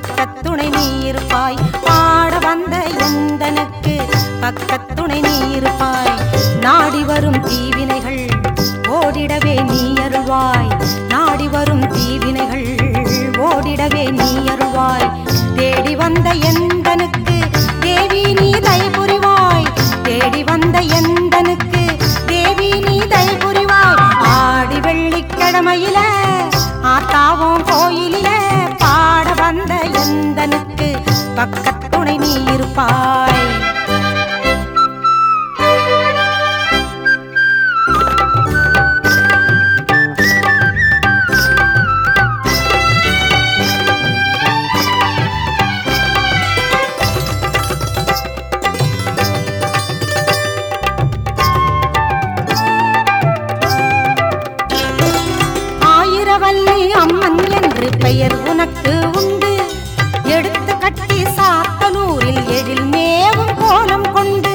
பக்கத்துணை நீ இருப்பாய் பாட வந்த எந்தனுக்கு பக்கத்துணை நீ இருப்பாய் நாடி வரும் தீவினைகள் ஓடிடவே நீ அருள்வாய் நாடி வரும் தீவினைகள் ஓடிடவே நீ அருள்வாய் தேடி வந்த எந்தனுக்கு தேவி நீ தயை புரிவாய் தேடி வந்த எந்தனுக்கு தேவி நீ தயை புரிவாய் ஆடி வெள்ளிக்கிழமையில ஆத்தாவும் கோயிலில பாட வந்த எந்தனுக்கு பக்கத்துணை நீ இருப்பாய் ஆயிரவல்லி அம்மன் என்று பெயர் உனக்கு உண்டு எடுத்து கட்டி சாத்தனூரில் எழில் மேவும் கோலம் கொண்டு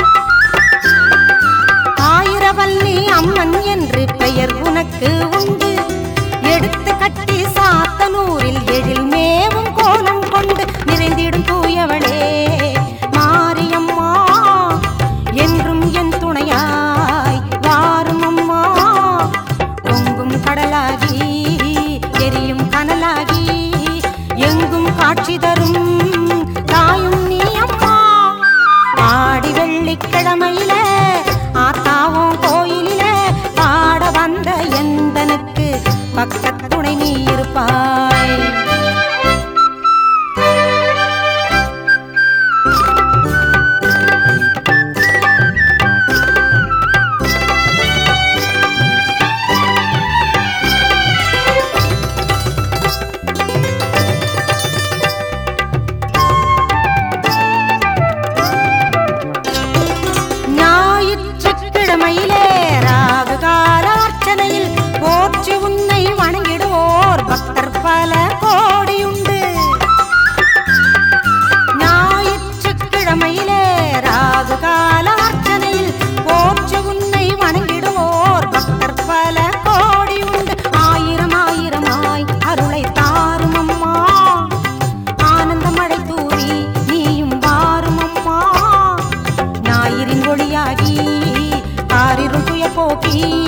ஆயிரவல்லி அம்மன் என்று பெயர் உனக்கு உண்டு எடுத்து கட்டி சாத்தனூரில் எழில் மேவும் கோலம் கொண்டு நிறைந்திடும் தூயவளே மாரியம்மா என்றும் என் துணையாய் வாரும் அம்மா பொங்கும் கடலாகி எரியும் கனலாகி எங்கும் காட்சி தரும் தாயும் நீ அம்மா ஆடி வெள்ளிக்கிழமையில ஆத்தாவும் கோயிலில பாட வந்த எந்தனுக்கு பக்கத்துணை நீ இருப்பாய் ஞாயிற்றுக்கிழமையிலே ராகு கால அர்ச்சனையில் போற்றி உன்னை வணங்கிடுவோர் பக்தர் பல கோடியுண்டு ஞாயிற்றுக்கிழமையிலே ராகு கால அர்ச்சனையில் போற்றி உன்னை வணங்கிடுவோர் பக்தர் பல கோடியுண்டு ஆயிரம் ஆயிரமாய் அருளை தாரும் அம்மா ஆனந்த மழை தூவி நீயும் வாரும் அம்மா ஞாயிறின் ஒளியாகி ஆறிரும் துய போக்கி